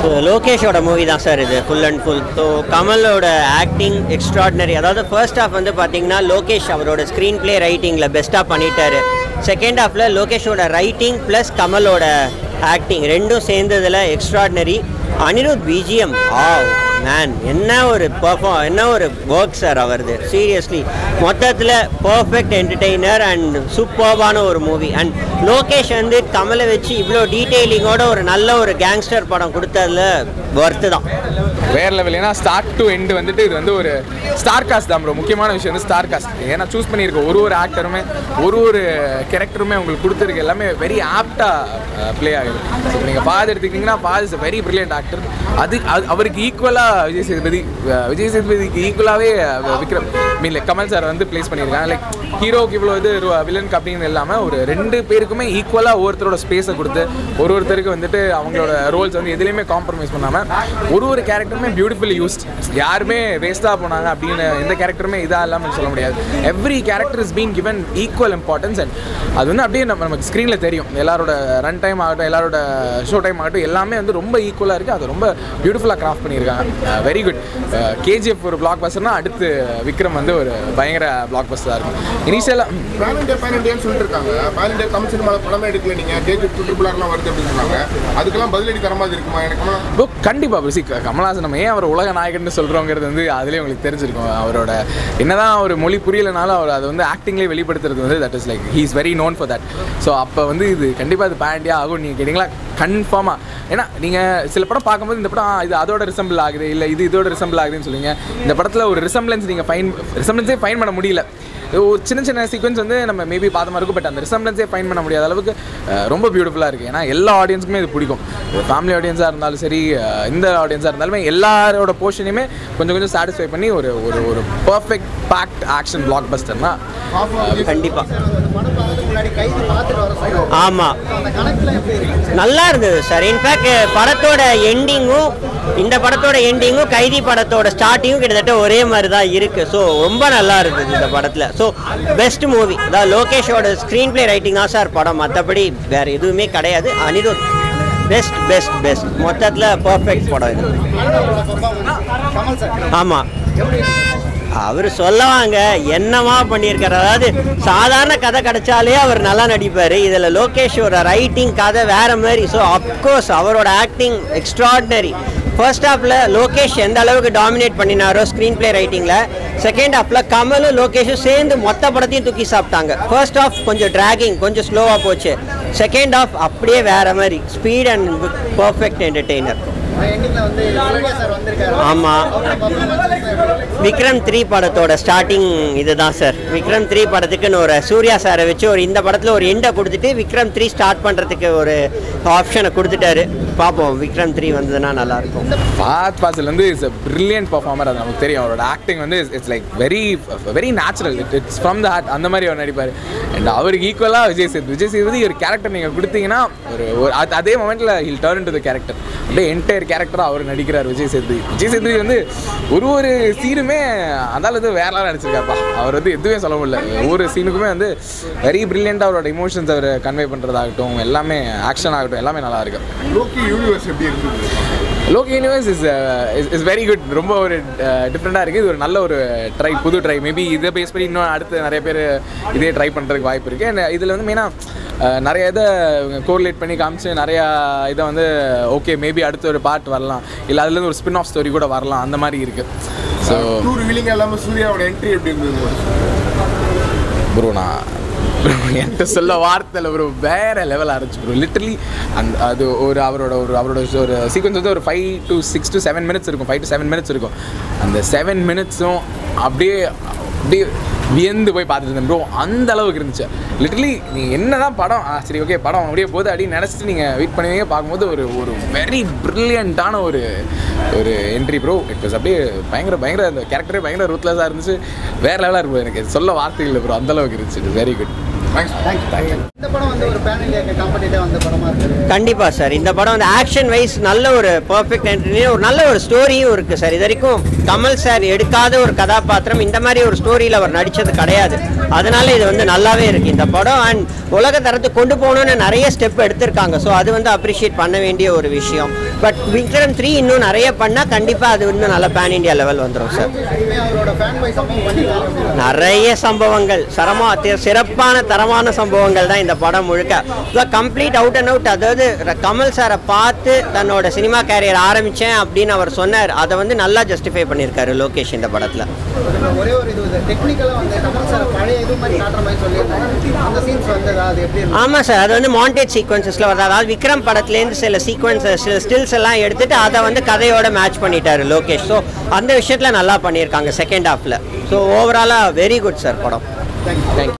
லோகேஷோட movie தான் sir இது full and full so கமலோட ஆக்டிங் எக்ஸ்ட்ராடினரி அதாவது ஃபர்ஸ்ட் ஹாஃப் வந்து பார்த்தீங்கன்னா லோகேஷ் அவரோட ஸ்க்ரீன் ப்ளே ரைட்டிங்கில் பெஸ்ட்டாக பண்ணிட்டாரு செகண்ட் ஹாஃபில் லோகேஷோட ரைட்டிங் ப்ளஸ் கமலோட ஆக்டிங் ரெண்டும் சேர்ந்ததில் extraordinary Anirudh BGM ah man என்ன ஒரு பர்ஃபார்ம் என்ன ஒரு ஒர்க் சார் அவரது சீரியஸ்லி மொத்தத்தில் பர்ஃபெக்ட் என்டர்டெய்னர் அண்ட் சூப்பர்பான ஒரு மூவி அண்ட் லோகேஷ் வந்து கமலை வச்சு இவ்வளோ டீட்டெயிலிங்கோட ஒரு நல்ல ஒரு கேங்ஸ்டர் படம் கொடுத்ததுல ஒர்த்து தான் வேற லெவல் ஏன்னா ஸ்டார்ட் டு எண்டு வந்துட்டு இது வந்து ஒரு ஸ்டார் காஸ்ட் தான் ப்ரோ முக்கியமான விஷயம் வந்து ஸ்டார் காஸ்ட் ஏன்னா சூஸ் பண்ணியிருக்க ஒரு ஒரு ஆக்டருமே ஒரு ஒரு கேரக்டருமே உங்களுக்கு கொடுத்துருக்கு எல்லாமே வெரி ஆப்டாக ப்ளே ஆகுது ஸோ நீங்கள் பாது எடுத்துக்கிட்டிங்கன்னா பாது இஸ் வெரி பிரில்லியன்ட் ஆக்டர் அது அது- அவருக்கு ஈக்குவலாக விஜய் சேதுபதி அஹ், விஜய் சேதுபதிக்கு ஈக்குவலாகவே Vikram mean like Kamal sir வந்து ப்ளேஸ் பண்ணியிருக்காங்க லைக் ஹீரோக்கு இவ்வளோ இது வில்லனுக்கு அப்படின்னு இல்லாமல் ஒரு ரெண்டு பேருக்குமே ஈக்குவலாக ஒவ்வொருத்தரோட ஸ்பேஸை கொடுத்து ஒரு ஒருத்தருக்கு வந்துட்டு அவங்களோட ரோல்ஸ் வந்து எதுலேயுமே காம்ப்ரமைஸ் பண்ணாமல் ஒரு ஒரு கேரக்டருமே பியூட்டிஃபுல்லி யூஸ்ட் யாருமே வேஸ்ட்டாக போனாங்க அப்படின்னு எந்த கேரக்டருமே இதாக இல்லாமல் சொல்ல முடியாது every character is been given equal importance and அது வந்து அப்படியே நம்ம நமக்கு ஸ்க்ரீனில் தெரியும் எல்லாரோட ரன் டைம் ஆகட்டும் எல்லாரோட ஷோ டைம் ஆகட்டும் எல்லாமே வந்து ரொம்ப ஈக்குவலாக இருக்குது அது ரொம்ப பியூட்டிஃபுல்லாக கிராஃப்ட் பண்ணியிருக்காங்க வெரி குட் கேஜிஎஃப் ஒரு பிளாக் பஸ்டர்னா அடுத்து விக்ரம் வந்து ஒரு பயங்கர பிளாக் பஸ்டராக இருக்கும் இனிஷியலாக பேன் இண்டியா பேன் இண்டியான்னு சொல்லிட்டு இருக்காங்க பேன் இண்டியா தமிழ் சினிமாவில் படமே எடுக்கல நீங்க கேஜி ட்ரிபிளார்லாம் வருது அப்படின்னு சொன்னாங்க அதுக்கெல்லாம் பதிலடி தர மாதிரி இருக்குமா எனக்கு ப்ரோ கண்டிப்பாக ப்ரோ சி கமல்ஹாசன் நம்ம ஏன் அவர் உலக நாயகன்னு சொல்கிறோங்கிறது வந்து அதுலேயே உங்களுக்கு தெரிஞ்சிருக்கும் அவரோட என்னதான் ஒரு மொழி புரியலைனாலும் அவர் அதை வந்து ஆக்டிங்லேயே வெளிப்படுத்துறது வந்து that is like he is very known for that so அப்போ வந்து இது கண்டிப்பாக இது பேண்டியாக ஆகும் நீங்கள் கேட்டிங்களா கன்ஃபார்மாக ஏன்னா நீங்கள் சில படம் பார்க்கும்போது இந்த படம் ஆ, இது அதோட ரிசம்பிள் ஆகுது இல்லை இது இதோட ரிசம்பிள் ஆகுதுன்னு சொல்லுவீங்க இந்த படத்தில் ஒரு ரிசம்பிளன்ஸ் நீங்கள் ஃபைன் ரிசம்பிளன்ஸே ஃபைன் பண்ண முடியல ஒரு சின்ன சின்ன சீக்வன்ஸ் வந்து நம்ம மேபி பார்த்த மாதிரி இருக்கும் பட் அந்த ரிசம்பிளன்ஸே ஃபைன் பண்ண முடியாத அளவுக்கு அஹ், ரொம்ப பியூட்டிஃபுல்லாக இருக்குது ஏன்னா எல்லா ஆடியன்ஸுக்குமே இது பிடிக்கும் ஃபேமிலி ஆடியன்ஸாக இருந்தாலும் சரி அஹ், இந்த ஆடியன்ஸாக இருந்தாலுமே எல்லாரோட போர்ஷனையுமே கொஞ்சம் கொஞ்சம் சாட்டிஸ்ஃபை பண்ணி ஒரு ஒரு ஒரு பர்ஃபெக்ட் பேக்ட் ஆக்ஷன் பிளாக் பஸ்டர்னா கண்டிப்பாக ஆமாம் நல்லா இருந்தது சார் இன்ஃபேக்ட் படத்தோட எண்டிங்கும் இந்த படத்தோட எண்டிங்கும் கைதி படத்தோட ஸ்டார்டிங்கும் கிட்டத்தட்ட ஒரே மாதிரி தான் இருக்குது ஸோ ரொம்ப நல்லா இருந்தது இந்த படத்தில் ஸோ பெஸ்ட் மூவி அதாவது லோகேஷோட ஸ்க்ரீன் ப்ளே ரைட்டிங் தான் சார் படம் மற்றபடி வேறு எதுவுமே கிடையாது அனிருத் பெஸ்ட் பெஸ்ட் பெஸ்ட் மொத்தத்தில் பர்ஃபெக்ட் படம் இது ஆமாம் அவர் சொல்லுவாங்க என்னமா பண்ணியிருக்காரு அதாவது சாதாரண கதை கிடைச்சாலே அவர் நல்லா நடிப்பார் இதில் லோகேஷோட ரைட்டிங் கதை வேற மாதிரி ஸோ அப்கோர்ஸ் அவரோட ஆக்டிங் எக்ஸ்ட்ராடினரி ஃபர்ஸ்ட் ஹாஃபில் லோகேஷ் எந்த அளவுக்கு டாமினேட் பண்ணினாரோ ஸ்க்ரீன் ப்ளே ரைட்டிங்கில் செகண்ட் ஹாஃபில் கமலும் லோகேஷும் சேர்ந்து மொத்த படத்தையும் தூக்கி சாப்பிட்டாங்க ஃபர்ஸ்ட் ஹாஃப் கொஞ்சம் டிராகிங் கொஞ்சம் ஸ்லோவாக போச்சு செகண்ட் ஹாஃப் அப்படியே வேற மாதிரி ஸ்பீட் அண்ட் பர்ஃபெக்ட் என்டர்டெய்னர் ஆமாம் விக்ரம் த்ரீ படத்தோட ஸ்டார்டிங் இதுதான் சார் விக்ரம் த்ரீ படத்துக்குன்னு ஒரு சூர்யா சாரை வச்சு ஒரு இந்த படத்தில் ஒரு எண்டை கொடுத்துட்டு விக்ரம் த்ரீ ஸ்டார்ட் பண்ணுறதுக்கு ஒரு ஆப்ஷனை கொடுத்துட்டாரு பார்ப்போம் விக்ரம் த்ரீ வந்ததுன்னா நல்லாயிருக்கும் பாத் பாசில் வந்து இஸ் அ பிரில்லியன்ட் பர்ஃபார்மர் அது நமக்கு தெரியும் அவரோட ஆக்டிங் வந்து it's like very very natural it it's from the heart அந்த மாதிரி அவர் நடிப்பார் அண்ட் அவருக்கு ஈக்குவலாக விஜய் சேது விஜய் சேதுபதி ஒரு கேரக்டர் நீங்கள் கொடுத்தீங்கன்னா ஒரு ஒரு அது- அதே மொமெண்ட்டில் he'll turn to the character அப்படியே என்டையர் கேரக்டராக அவர் நடிக்கிறார் விஜய் சேதுபதி விஜய் சேதுபதி வந்து ஒரு ஒரு சீனுமே அந்தால வந்து வேற லெவலில் நடிச்சிருக்காருப்பா அவர் வந்து எதுவுமே சொல்ல முடியல ஒவ்வொரு சீனுக்குமே வந்து வெரி பிரில்லியண்ட்டாக அவரோட இமோஷன்ஸ் அவர் கன்வே பண்ணுறதாகட்டும் எல்லாமே ஆக்ஷன் ஆகட்டும் எல்லாமே நல்லா இருக்கு லோக்கி யூனிவர்ஸ் எப்படி இருந்தது Lok universe is is very good ரொம்ப ஒரு டிஃப்ரெண்ட்டாக இருக்குது இது ஒரு நல்ல ஒரு ட்ரை புது ட்ரை மேபி இதை பேஸ் பண்ணி இன்னும் அடுத்து நிறைய பேர் இதே ட்ரை பண்ணுறதுக்கு வாய்ப்பு இருக்குது அண்ட் இதில் வந்து மெயினாக நிறைய இதை கோரிலேட் பண்ணி காமிச்சு நிறையா இதை வந்து ஓகே மேபி அடுத்த ஒரு பார்ட் வரலாம் இல்லை அதுலேருந்து ஒரு ஸ்பின் ஆஃப் ஸ்டோரி கூட வரலாம் அந்த மாதிரி இருக்குது ஸோ டூ ரிவீலிங் இல்லாமல் சூர்யாவோட என்ட்ரி எப்படி இருந்தது ப்ரோ நான் என்கிட்ட சொல்ல வார்த்தையில் ப்ரோ வேற லெவல் இருந்துச்சு ப்ரோ லிட்டரலி அந்த அது ஒரு அவரோட ஒரு அவரோட ஒரு சீக்வன்ஸ் வந்து ஒரு five to six to seven minutes இருக்கும் ஃபைவ் டு செவன் மினிட்ஸ் இருக்கும் அந்த செவன் மினிட்ஸும் அப்படியே அப்படியே வியந்து போய் பார்த்துட்டு இருந்தேன் ப்ரோ அந்த அளவுக்கு இருந்துச்சு லிட்டரலி நீ என்ன தான் படம் ஆ சரி ஓகே படம் அப்படியே போகுது அப்படின்னு நினச்சிட்டு நீங்கள் வெயிட் பண்ணுவீங்க பார்க்கும்போது ஒரு ஒரு வெரி ப்ரில்லியண்ட்டான ஒரு ஒரு என்ட்ரி ப்ரோ இட் வாஸ் அப்படியே பயங்கர பயங்கர அந்த கேரக்டரே பயங்கர ரூத்லெஸ்ஸாக இருந்துச்சு வேறு லெவலாக இருக்கும் எனக்கு இது சொல்ல வார்த்தை இல்லை ப்ரோ அந்த அளவுக்கு இருந்துச்சு வெரி குட் இந்த படம் வந்து ஒரு பேன் இண்டியாக்கு காம்படிட்டிவ் வந்த படமா இருக்கு கண்டிப்பாக சார் இந்த படம் வந்து ஆக்ஷன் வைஸ் நல்ல ஒரு பர்ஃபெக்ட் என்டர்டெய்னர் ஒரு நல்ல ஒரு ஸ்டோரியும் இருக்குது சார் இது வரைக்கும் கமல் சார் எடுக்காத ஒரு கதாபாத்திரம் இந்த மாதிரி ஒரு ஸ்டோரியில் அவர் நடித்தது கிடையாது அதனால இது வந்து நல்லாவே இருக்குது இந்த படம் அண்ட் உலக தரத்துக்கு கொண்டு போகணும்னு நிறைய ஸ்டெப் எடுத்திருக்காங்க ஸோ அது வந்து அப்ரிஷியேட் பண்ண வேண்டிய ஒரு விஷயம் பட் விக்ரம் த்ரீ இன்னும் நிறைய பண்ணால் கண்டிப்பாக அது இன்னும் நல்ல பேன் இண்டியா லெவல் வந்துடும் சார் இனிமே அவரோட ஃபேன் பை சம்பவம் பண்ணிருக்காரு அப்படின்னு நிறைய சம்பவங்கள் சரமா தி- சிறப்பான தரமான சம்பவங்கள் தான் இந்த படம் முழுக்க கம்ப்ளீட் அவுட் அண்ட் அவுட் அதாவது ர- கமல் சாரை பார்த்து தன்னோட சினிமா கேரியர் ஆரம்பித்தேன் அப்படின்னு அவர் சொன்னார் அதை வந்து நல்லா ஜஸ்டிஃபை பண்ணியிருக்காரு லோகேஷ் இந்த படத்தில் இதுல ஒரே ஒரு இது டெக்னிக்கலாக வந்து கமல் சார் பழைய இது மாதிரி காட்டுற மாதிரி சொல்லியிருந்தாங்க அந்த சீன்ஸ் வந்ததா அது எப்படி இருந்துச்சு? ஆமாம் சார் அது வந்து மாண்டேஜ் சீக்வன்சஸில் வருது அதாவது விக்ரம் படத்துலேருந்து சில சீக்வன்சஸ் சில ஸ்டில்ஸ் எல்லாம் எடுத்துட்டு அதை வந்து கதையோட மேட்ச் பண்ணிட்டாரு லோகேஷ் ஸோ அந்த விஷயத்தில் நல்லா பண்ணியிருக்காங்க செகண்ட் ஹாஃபில் ஸோ ஓவராலாக வெரி குட் சார் படம் தேங்க்யூ